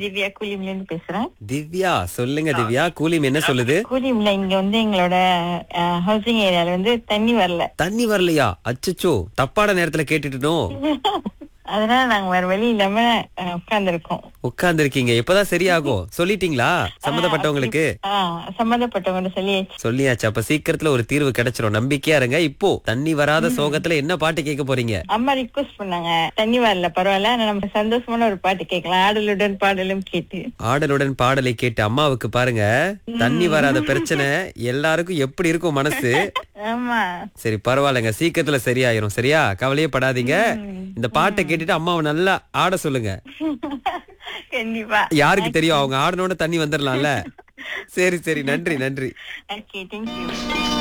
திவ்யா கூலிம்ல இருந்து பேசுறேன் திவ்யா சொல்லுங்க திவ்யா கூலிம் என்ன சொல்லுது கூலிம்ல இங்க வந்து எங்களோட ஹவுசிங் ஏரியால வந்து தண்ணி வரல தண்ணி வரலையா அச்சச்சோ தப்பான நேரத்துல கேட்டுட்டோ அதனால நாங்க வேற வழி இல்லாம உட்கார்ந்துருக்கோம் உட்கார்ந்து இருக்கீங்க எப்பதான் சரியாகும் சொல்லிட்டீங்களா சம்மந்தப்பட்டவங்களுக்கு சம்பந்தப்பட்டவங்க சொல்லியாச்சு சொல்லியாச்சு அப்ப சீக்கிரத்துல ஒரு தீர்வு கிடைச்சிரும் நம்பிக்கையா இருங்க இப்போ தண்ணி வராத சோகத்துல என்ன பாட்டு கேட்க போறீங்க அம்மா ரிக்வஸ்ட் பண்ணாங்க தண்ணி வரல பரவாயில்ல ஆனா நம்ம சந்தோஷமான ஒரு பாட்டு கேட்கலாம் ஆடலுடன் பாடலும் கேட்டு ஆடலுடன் பாடலை கேட்டு அம்மாவுக்கு பாருங்க தண்ணி வராத பிரச்சனை எல்லாருக்கும் எப்படி இருக்கும் மனசு ஆமா சரி பரவாயில்லைங்க சீக்கிரத்துல சரியாயிரும் சரியா கவலையே படாதீங்க இந்த பாட்டை கேட்டுட்டு அம்மாவை நல்லா ஆட சொல்லுங்க கண்டிப்பா யாருக்கு தெரியும் அவங்க ஆடனோட தண்ணி வந்துடலாம்ல சரி சரி நன்றி நன்றி ஓகே தேங்க்யூ